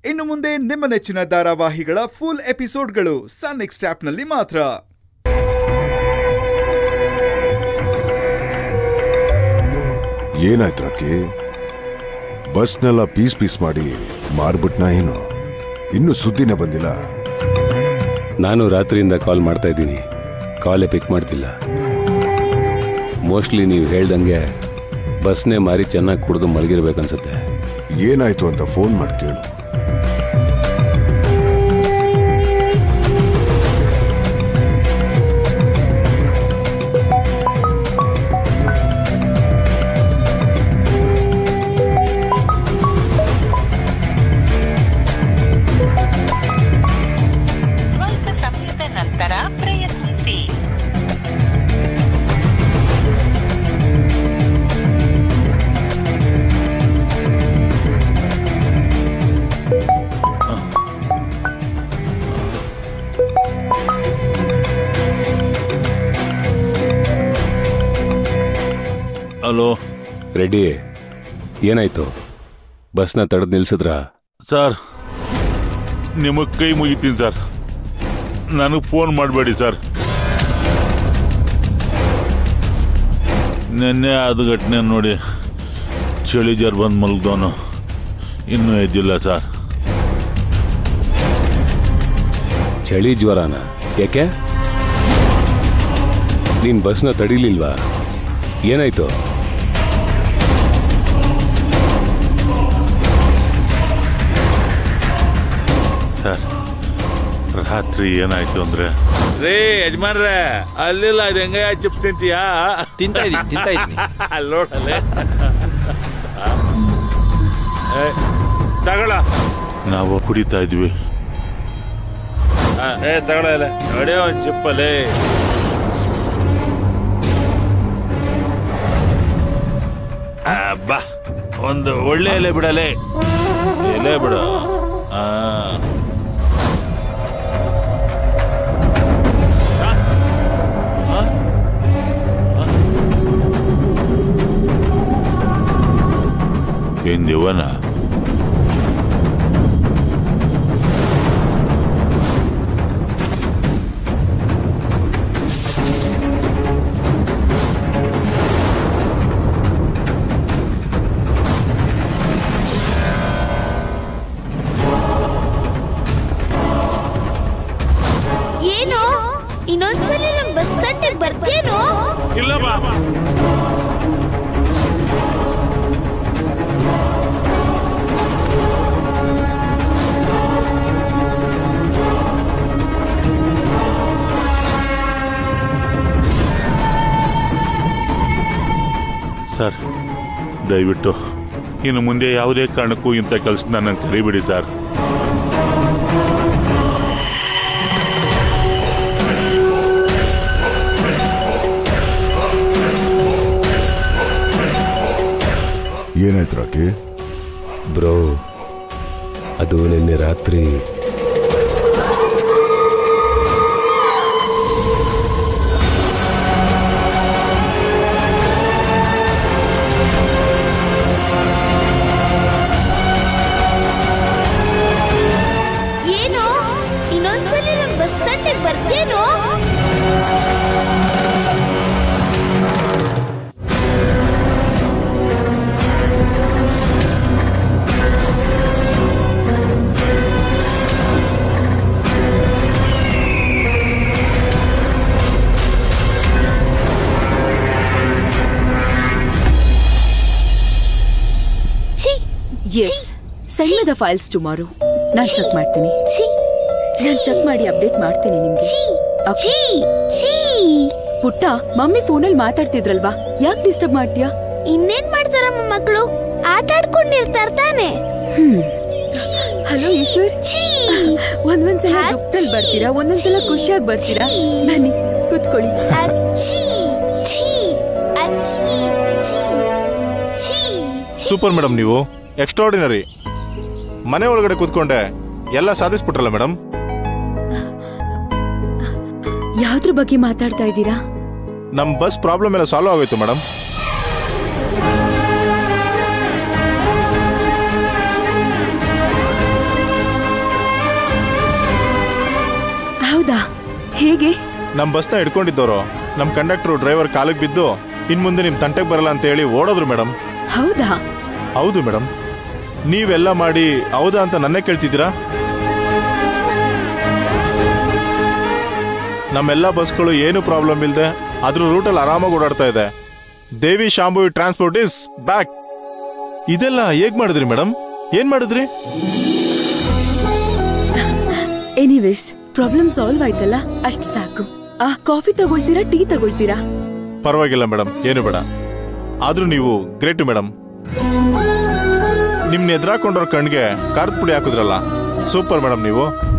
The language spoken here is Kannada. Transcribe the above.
ಇನ್ನು ಮುಂದೆ ನಿಮ್ಮ ನೆಚ್ಚಿನ ಧಾರಾವಾಹಿಗಳ ಫುಲ್ ಎಪಿಸೋಡ್ಗಳು ಸನ್ ನೆಕ್ಸ್ಟ್ ಆಪ್ನಲ್ಲಿ ಮಾತ್ರ ಏನಾಯ್ತು ರಾಕಿ ಬಸ್ನೆಲ್ಲ ಪೀಸ್ ಪೀಸ್ ಮಾಡಿ ಮಾರ್ಬಿಟ್ನ ಏನು ಇನ್ನು ಸುದ್ದಿನೇ ಬಂದಿಲ್ಲ ನಾನು ರಾತ್ರಿಯಿಂದ ಕಾಲ್ ಮಾಡ್ತಾ ಇದ್ದೀನಿ ಕಾಲೇ ಪಿಕ್ ಮಾಡ್ತಿಲ್ಲ ಮೋಸ್ಟ್ಲಿ ನೀವು ಹೇಳ್ದಂಗೆ ಬಸ್ನೇ ಮಾರಿ ಚೆನ್ನಾಗಿ ಕುಡಿದು ಮಲಗಿರ್ಬೇಕನ್ಸುತ್ತೆ ಏನಾಯ್ತು ಅಂತ ಫೋನ್ ಮಾಡಿ ಕೇಳು ಸ್ವಲ್ಪ ಸಮಯದ ನಂತರ ಪ್ರಯತ್ನಿಸಿ ಹಲೋ ರೆಡ್ಡಿ ಏನಾಯ್ತು ಬಸ್ನ ತಡೆದು ನಿಲ್ಸಿದ್ರಾ ಸರ್ ನಿಮಗೆ ಕೈ ಮುಗಿತೀನಿ ಸರ್ ನನಗೆ ಫೋನ್ ಮಾಡಬೇಡಿ ಸರ್ ನಿನ್ನೆ ಅದು ಘಟನೆ ನೋಡಿ ಚಳಿ ಜರ್ ಬಂದು ಮಲಗ್ದವನು ಇನ್ನೂ ಎದ್ದಿಲ್ಲ ಸರ್ ಚಳಿ ಜ್ವರನ ಯಾಕೆ ನೀನ್ ಬಸ್ನ ತಡಿಲಿಲ್ವಾ ಏನಾಯ್ತು ಸರ್ ರಾತ್ರಿ ಏನಾಯ್ತು ಅಂದ್ರೆ ರೇ ಯಜಮಾನ್ರೆ ಅಲ್ಲಿಲ್ಲ ಅದು ಹೆಂಗ ಚಿಪ್ಸ್ ತಿಂತೀಯಾ ತಿಂತಾ ಇದೀನಿ ತಿಂತಾ ಇದೀನಿ ಅಲ್ಲಿ ನೋಡಲ್ಲೇ ಏ, ತಗೊಳ ನಾವು ಕುಡಿತಾ ಇದ್ವಿ ಆ, ಏ ತಗೊಳ ಇಲ್ಲ ನೋಡಿ ಒಂದು ಚಿಪ್ಪಲ್ಲಿ ಬಾ ಒಂದು ಒಳ್ಳೆ ಎಲೆ ಬಿಡಲೇ ಎಲೆ ಬಿಡು ಆ ಏನ್ ದೇವನ ಏನೋ ಇನ್ನೊಂದ್ಸಲಿ ನಮ್ ಬಸ್ ಸ್ಟ್ಯಾಂಡಿಗೆ ಬರ್ತೀಯೇನೋ ಇಲ್ಲ ಬಾ ಸರ್ ದಯವಿಟ್ಟು ಇನ್ನು ಮುಂದೆ ಯಾವುದೇ ಕಾರಣಕ್ಕೂ ಇಂಥ ಕೆಲಸ ನನ್ನ ಕರಿಬಿಡಿ ಸರ್ ಏನಾಯ್ತು ರಾಕಿ ಬ್ರೋ ಅದು ನಿನ್ನೆ ರಾತ್ರಿ ಏನೋ ಇನ್ನೊಂದ್ಸಲಿ ನಮ್ ಬಸ್ ಸ್ಟ್ಯಾಂಡಿಗೆ ಬರ್ತೀಯೇನೋ ಛೀ yes send me the files tomorrow ನಾನು ಚೆಕ್ ಮಾಡ್ತೀನಿ ಛೀ ನಾನು ಚೆಕ್ ಮಾಡಿ ಅಪ್ಡೇಟ್ ಮಾಡ್ತೀನಿ ನಿಮ್ಗೆ ಛೀ Okay. ಛೀ ಛೀ ಪುಟ್ಟ ಮಮ್ಮಿ ಫೋನಲ್ಲಿ ಮಾತಾಡ್ತಿದ್ರಲ್ವಾ ಯಾಕೆ ಡಿಸ್ಟರ್ಬ್ ಮಾಡ್ತೀಯಾ ಇನ್ನೇನ್ ಮಾಡ್ತಾರಮ್ಮ ಮಕ್ಕಳು ಆಟ ಆಡ್ಕೊಂಡಿರ್ತಾರ ತಾನೆ ಹ್ಮ್ ಹಲೋ ಈಶ್ವರ್ ಛೀ ಒಂದೊಂದ್ಸಲ ಅಚ್ಚಿ. ದುಃಖದಲ್ಲಿ ಬರ್ತೀರಾ ಒಂದೊಂದ್ಸಲ ಖುಷಿಯಾಗಿ ಬರ್ತೀರಾ ಛೀ. ಬನ್ನಿ ಕೂತ್ಕೊಳ್ಳಿ ಅಚ್ಚಿ ಛೀ ಅಚ್ಚಿ ಛೀ ಛೀ ಸೂಪರ್ ಮೇಡಮ್ ನೀವು ಎಕ್ಸ್ಟ್ರಾರ್ಡಿನರಿ ಮನೆ ಒಳಗಡೆ ಕೂತ್ಕೊಂಡೆ ಎಲ್ಲ ಸಾಧಿಸ್ಬಿಟ್ರಲ್ಲ ಮೇಡಮ್ ಯಾವ್ದ್ರ ಬಗ್ಗೆ ಮಾತಾಡ್ತಾ ಇದ್ದೀರಾ ನಮ್ ಬಸ್ ಪ್ರಾಬ್ಲಮ್ ಎಲ್ಲ ಸಾಲ್ವ್ ಆಗೋಯ್ತು ಮೇಡಮ್ ಹೇಗೆ ನಮ್ಮ ಬಸ್ನ ಹಿಡ್ಕೊಂಡಿದ್ದವರು ನಮ್ಮ ಕಂಡಕ್ಟರ್ ಡ್ರೈವರ್ ಕಾಲಿಗೆ ಬಿದ್ದು ಇನ್ ಮುಂದೆ ನಿಮ್ ತಂಟೆಗೆ ಬರಲ್ಲ ಅಂತ ಹೇಳಿ ಓಡೋದ್ರು ಮೇಡಮ್ ಹೌದಾ ಹೌದು ಮೇಡಮ್ ನೀವೆಲ್ಲ ಮಾಡಿ ಹೌದಾ ಅಂತ ನನ್ನೇ ಕೇಳ್ತಿದ್ದೀರಾ ನಮ್ಮೆಲ್ಲ ಬಸ್ಗಳು ಏನು ಪ್ರಾಬ್ಲಮ್ ಇಲ್ಲದೆ ಅದ್ರ ರೂಟಲ್ಲಿ ಆರಾಮಾಗಿ ಓಡಾಡ್ತಾ ಇದೆ Devi Shambhavi transport is back ಇದೆಲ್ಲ ಹೇಗ್ ಮಾಡಿದ್ರಿ ಮೇಡಮ್ ಏನ್ ಮಾಡಿದ್ರಿ ಎನಿವೇಸ್ ಪ್ರಾಬ್ಲಮ್ ಸಾಲ್ವ್ ಆಯ್ತಲ್ಲ ಅಷ್ಟ್ ಸಾಕು ಆ ಕಾಫಿ ತಗೊಳ್ತೀರಾ ಟೀ ತಗೊಳ್ತೀರಾ ಪರವಾಗಿಲ್ಲ ಮೇಡಮ್ ಏನು ಬೇಡ ಆದ್ರೂ ನೀವು ಗ್ರೇಟ್ ಮೇಡಮ್ ನಿಮ್ನ ಎದುರಾಕೊಂಡವ್ರ ಕಣ್ಗೆ ಖಾರದ ಪುಡಿ ಹಾಕಿದ್ರಲ್ಲ ಸೂಪರ್ ಮೇಡಮ್ ನೀವು